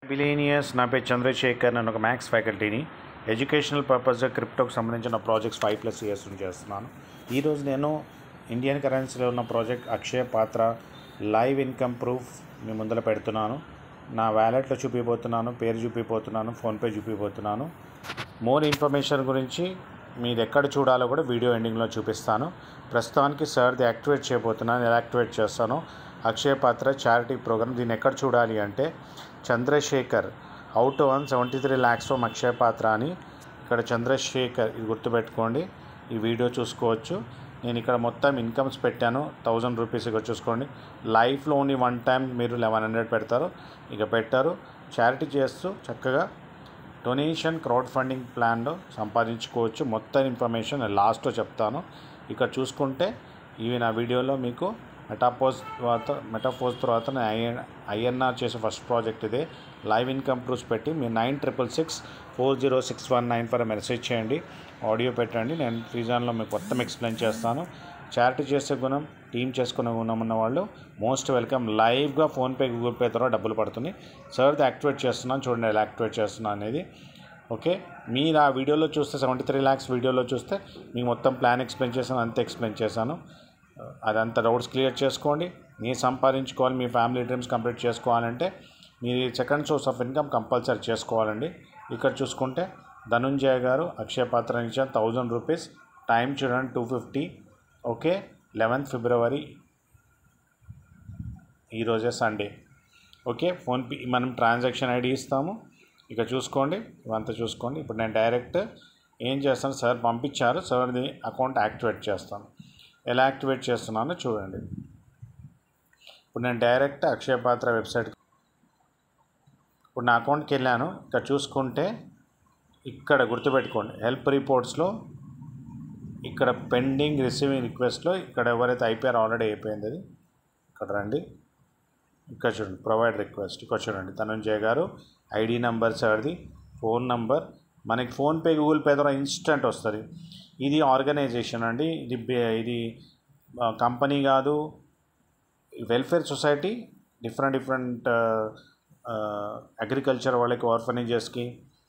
బిలీనియస్ నా పేరు చంద్రశేఖర్ నేను ఒక మ్యాథ్స్ ఫ్యాకల్టీని ఎడ్యుకేషనల్ పర్పస్గా క్రిప్టోకి సంబంధించిన ప్రాజెక్ట్స్ ఫైవ్ ప్లస్ ఇయర్స్ నుంచి చేస్తున్నాను ఈరోజు నేను ఇండియన్ కరెన్సీలో ఉన్న ప్రాజెక్ట్ అక్షయ పాత్ర లైవ్ ఇన్కమ్ ప్రూఫ్ మీ ముందర పెడుతున్నాను నా వ్యాలెట్లో చూపిపోతున్నాను పేరు చూపిపోతున్నాను ఫోన్పే చూపిపోతున్నాను మోర్ ఇన్ఫర్మేషన్ గురించి మీరు ఎక్కడ చూడాలో కూడా వీడియో ఎండింగ్లో చూపిస్తాను ప్రస్తుతానికి సార్ది యాక్టివేట్ చేయబోతున్నాను ఎలా యాక్టివేట్ చేస్తానో అక్షయ పాత్ర చారిటీ ప్రోగ్రామ్ దీన్ని ఎక్కడ చూడాలి అంటే Chandrashekhar out one seventy three lakhs from Akshaya Patra అని ఇక్కడ చంద్రశేఖర్ ఇది గుర్తుపెట్టుకోండి ఈ వీడియో చూసుకోవచ్చు నేను ఇక్కడ మొత్తం ఇన్కమ్స్ పెట్టాను థౌజండ్ రూపీస్ ఇక్కడ చూసుకోండి లైఫ్లో ఓన్లీ వన్ టైం మీరు లెవెన్ హండ్రెడ్ పెడతారు ఇక పెట్టారు చారిటీ చేస్తూ చక్కగా డొనేషన్ క్రౌడ్ ఫండింగ్ ప్లాన్లో సంపాదించుకోవచ్చు మొత్తం ఇన్ఫర్మేషన్ నేను లాస్ట్లో చెప్తాను ఇక్కడ చూసుకుంటే ఇవి నా వీడియోలో మీకు మెటాపోజ్ తర్వాత మెటాపోజ్ తర్వాత నేను ఐఎన్ ఐఎన్ఆర్ చేసే ఫస్ట్ ప్రాజెక్ట్ ఇదే లైవ్ ఇన్కమ్ ప్రూఫ్స్ పెట్టి మీరు nine triple six four zero six one nine five message చేయండి ఆడియో పెట్టండి నేను ఫ్రీజాన్లో మీకు మొత్తం ఎక్స్ప్లెయిన్ చేస్తాను చారిటీ చేసే గుణం టీం చేసుకునే గుణం ఉన్న వాళ్ళు మోస్ట్ వెల్కమ్ లైవ్గా ఫోన్పే గూగుల్ పే ద్వారా డబ్బులు పడుతుంది సార్ది యాక్టివేట్ చేస్తున్నాను చూడండి ఎలా యాక్టివేట్ చేస్తున్నాను అనేది ఓకే మీరు ఆ వీడియోలో చూస్తే సెవెంటీ త్రీ ల్యాక్స్ వీడియోలో చూస్తే మీకు మొత్తం ప్లాన్ ఎక్స్ప్లెయిన్ చేశాను అంతే ఎక్స్ప్లెయిన్ చేశాను అదంతా డౌట్స్ క్లియర్ చేసుకోండి మీరు సంపాదించుకోవాలి మీ ఫ్యామిలీ డ్రీమ్స్ కంప్లీట్ చేసుకోవాలంటే మీరు second source of income compulsory చేసుకోవాలండి ఇక్కడ చూసుకుంటే ధనుంజయ గారు అక్షయ పాత్ర ఇచ్చారు థౌజండ్ రూపీస్ టైం చూడండి two fifty okay eleventh February ఈరోజే సండే ఓకే ఫోన్పే మనం ట్రాన్సాక్షన్ ఐడి ఇస్తాము ఇక చూసుకోండి ఇవంతా చూసుకోండి ఇప్పుడు నేను డైరెక్ట్ ఏం చేస్తాను సార్ పంపించారు సార్ది అకౌంట్ యాక్టివేట్ చేస్తాను ఎలా యాక్టివేట్ చేస్తున్నానో చూడండి ఇప్పుడు నేను డైరెక్ట్ అక్షయ పాత్ర వెబ్సైట్ ఇప్పుడు నా అకౌంట్కి వెళ్ళాను ఇక్కడ చూసుకుంటే ఇక్కడ గుర్తుపెట్టుకోండి హెల్ప్ రిపోర్ట్స్లో ఇక్కడ పెండింగ్ రిసీవింగ్ రిక్వెస్ట్లో ఇక్కడ ఎవరైతే అయిపోయారో ఆల్రెడీ అయిపోయింది అది ఇక్కడ రండి ఇక్కడ చూడండి ప్రొవైడ్ రిక్వెస్ట్ ఇక్కడ చూడండి ధనంజయ్ గారు ఐడి నంబర్ సార్ది ఫోన్ నంబర్ మనకి ఫోన్పే గూగుల్ పే ద్వారా ఇన్స్టెంట్ వస్తుంది ఇది ఆర్గనైజేషన్ అండి ఇది బే- ఇది కంపెనీ కాదు welfare society different different agriculture వాళ్ళకి ఆర్ఫనేజెస్కి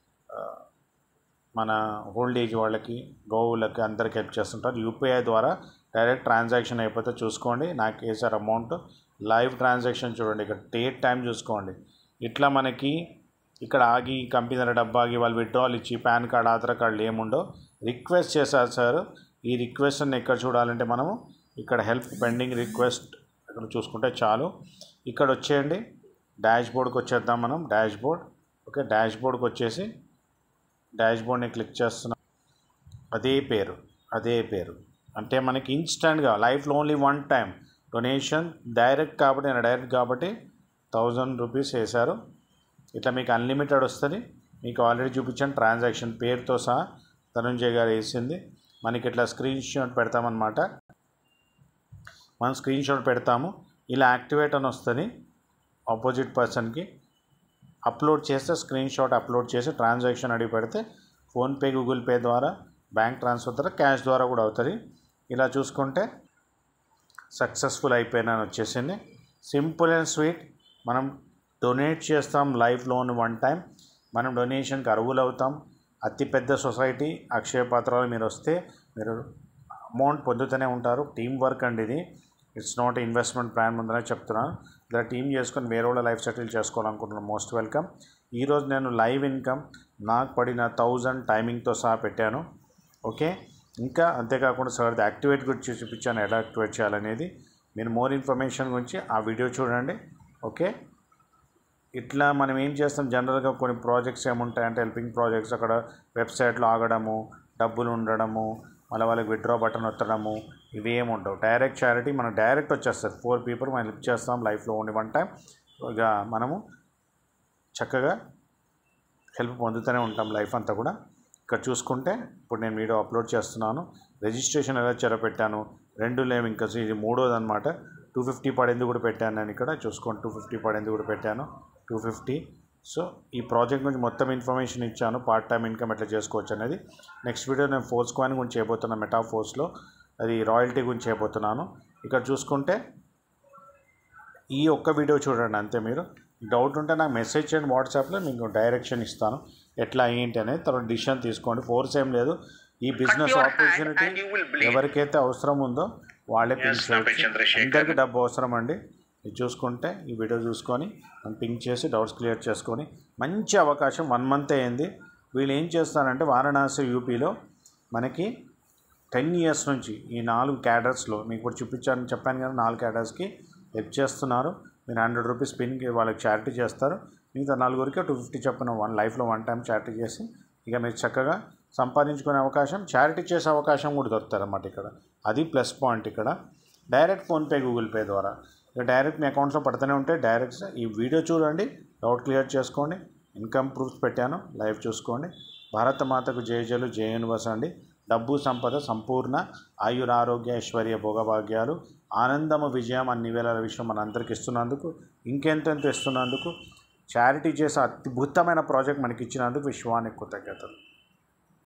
మన ఓల్డ్ ఏజ్ వాళ్ళకి గోవులకి అందరికి హెల్ప్ చేస్తుంటారు యూపీఐ ద్వారా డైరెక్ట్ ట్రాన్సాక్షన్ అయిపోతే చూసుకోండి నాకు వేసారు అమౌంట్ లైవ్ ట్రాన్సాక్షన్ చూడండి ఇక్కడ డేట్ టైం చూసుకోండి ఇట్లా మనకి ఇక్కడ ఆగి కంపెనీ డబ్బా ఆగి వాళ్ళు విత్డ్రాల్ ఇచ్చి పాన్ కార్డ్ ఆధార్ కార్డులు ఏముండో రిక్వెస్ట్ చేశారు సార్ ఈ రిక్వెస్ట్ని ఎక్కడ చూడాలంటే మనము ఇక్కడ హెల్ప్ పెండింగ్ రిక్వెస్ట్ ఇక్కడ చూసుకుంటే చాలు ఇక్కడ వచ్చేయండి డాష్ బోర్డ్కి వచ్చేద్దాం మనం డాష్ బోర్డ్ ఓకే డాష్ బోర్డ్కి వచ్చేసి డాష్ బోర్డ్ని క్లిక్ చేస్తున్నాం అదే పేరు అదే పేరు అంటే మనకి ఇన్స్టెంట్గా లైఫ్లో only one time donation direct కాబట్టి నేను డైరెక్ట్ కాబట్టి థౌజండ్ రూపీస్ వేశారు ఇట్లా మీకు అన్లిమిటెడ్ వస్తుంది మీకు ఆల్రెడీ చూపించాను ట్రాన్సాక్షన్ పేరుతో సహా ధనుంజయ్ గారు వేసింది మనకి ఇట్లా స్క్రీన్ షాట్ పెడతామన్నమాట మనం స్క్రీన్ షాట్ పెడతాము ఇలా యాక్టివేట్ అని వస్తుంది ఆపోజిట్ పర్సన్కి అప్లోడ్ చేస్తే స్క్రీన్ షాట్ అప్లోడ్ చేసి ట్రాన్సాక్షన్ అడిగి పెడితే ఫోన్పే గూగుల్ పే ద్వారా బ్యాంక్ ట్రాన్స్ఫర్ ద్వారా క్యాష్ ద్వారా కూడా అవుతుంది ఇలా చూసుకుంటే సక్సెస్ఫుల్ అయిపోయినాను వచ్చేసింది సింపుల్ అండ్ స్వీట్ మనం డొనేట్ చేస్తాం లైఫ్ లోన్ వన్ టైం మనం డొనేషన్కి అర్హులు అవుతాం అతిపెద్ద సొసైటీ అక్షయ పాత్రలో మీరు వస్తే మీరు అమౌంట్ పొందుతూనే ఉంటారు టీం వర్క్ అండి ఇది ఇట్స్ నాట్ ఇన్వెస్ట్మెంట్ ప్లాన్ ముందరే చెప్తున్నాను ఇలా టీం చేసుకొని వేరే వాళ్ళ లైఫ్ సెటిల్ చేసుకోవాలనుకుంటున్నాను మోస్ట్ వెల్కమ్ ఈరోజు నేను లైవ్ ఇన్కమ్ నాకు పడిన థౌజండ్ టైమింగ్తో సహా పెట్టాను ఓకే ఇంకా అంతేకాకుండా సార్ యాక్టివేట్ గురించి చూపించాను ఎలా యాక్టివేట్ చేయాలనేది మీరు మోర్ ఇన్ఫర్మేషన్ గురించి ఆ వీడియో చూడండి ఓకే ఇట్లా మనం ఏం చేస్తాం జనరల్గా కొన్ని ప్రాజెక్ట్స్ ఏముంటాయంటే హెల్పింగ్ ప్రాజెక్ట్స్ అక్కడ వెబ్సైట్లో ఆగడము డబ్బులు ఉండడము మళ్ళీ వాళ్ళకి విత్డ్రా బటన్ వత్తడము ఇవి ఏమి ఉండవు డైరెక్ట్ చారిటీ మనకు డైరెక్ట్ వచ్చేస్తుంది ఫోర్ పీపుల్ మనం హెల్ప్ చేస్తాం లైఫ్లో ఓన్లీ వన్ టైం ఇక మనము చక్కగా హెల్ప్ పొందుతూనే ఉంటాం లైఫ్ అంతా కూడా ఇక్కడ చూసుకుంటే ఇప్పుడు నేను వీడియో అప్లోడ్ చేస్తున్నాను రిజిస్ట్రేషన్ ఎలా చెరపెట్టాను రెండు లేవు ఇంకా ఇది మూడోది అనమాట టూ ఫిఫ్టీ పడింది కూడా పెట్టాను నేను ఇక్కడ చూసుకోండి టూ ఫిఫ్టీ పడింది కూడా పెట్టాను టూ ఫిఫ్టీ సో ఈ ప్రాజెక్ట్ గురించి మొత్తం ఇన్ఫర్మేషన్ ఇచ్చాను పార్ట్ టైం ఇన్కమ్ ఎట్లా చేసుకోవచ్చు అనేది నెక్స్ట్ వీడియో నేను ఫోర్స్ కాయిన్ గురించి చేయబోతున్నాను మెటా ఫోర్స్లో అది రాయల్టీ గురించి చేయబోతున్నాను ఇక్కడ చూసుకుంటే ఈ ఒక్క వీడియో చూడండి అంతే మీరు డౌట్ ఉంటే నాకు మెసేజ్ చేయండి వాట్సాప్లో మీకు డైరెక్షన్ ఇస్తాను ఎట్లా ఏంటి అనేది తర్వాత డిసిషన్ తీసుకోండి ఫోర్స్ ఏం లేదు ఈ business your hand opportunity and you will bleed. ఎవరికైతే అవసరం ఉందో వాళ్ళే పింక్ Yes, నా పేరు చేయొచ్చు చంద్రశేఖర్. అందరికీ డబ్బు అవసరం అండి ఇది చూసుకుంటే ఈ వీడియో చూసుకొని మనం పింక్ చేసి డౌట్స్ క్లియర్ చేసుకొని మంచి అవకాశం వన్ మంత్ అయింది వీళ్ళు ఏం చేస్తారంటే వారణాసి యూపీలో మనకి టెన్ ఇయర్స్ నుంచి ఈ నాలుగు క్యాడర్స్లో మీకు ఇప్పుడు చూపించాను చెప్పాను కదా నాలుగు క్యాడర్స్కి హెల్ప్ చేస్తున్నారు మీరు హండ్రెడ్ రూపీస్ పిన్కి వాళ్ళకి చారిటీ చేస్తారు మిగతా నలుగురికి టూ ఫిఫ్టీ చెప్పిన వన్ లైఫ్లో వన్ టైం చారిటీ చేసి ఇక మీరు చక్కగా సంపాదించుకునే అవకాశం చారిటీ చేసే అవకాశం కూడా దొరుకుతుంది అన్నమాట ఇక్కడ అది ప్లస్ పాయింట్ ఇక్కడ డైరెక్ట్ ఫోన్పే గూగుల్ పే ద్వారా ఇక డైరెక్ట్ మీ అకౌంట్స్లో పడుతూనే ఉంటే డైరెక్ట్ ఈ వీడియో చూడండి డౌట్ క్లియర్ చేసుకోండి ఇన్కమ్ ప్రూఫ్స్ పెట్టాను లైవ్ చూసుకోండి భారత మాతకు జయ జలు జయ యూనివర్స్ అండి డబ్బు సంపద సంపూర్ణ ఆయురారోగ్య ఐశ్వర్య భోగభాగ్యాలు ఆనందము విజయం అన్ని వేల విషయం మన అందరికి ఇస్తున్నందుకు ఇంకెంతెంత ఇస్తున్నందుకు చారిటీ చేసే అద్భుతమైన ప్రాజెక్ట్ మనకి ఇచ్చినందుకు విశ్వానికి కృతజ్ఞతలు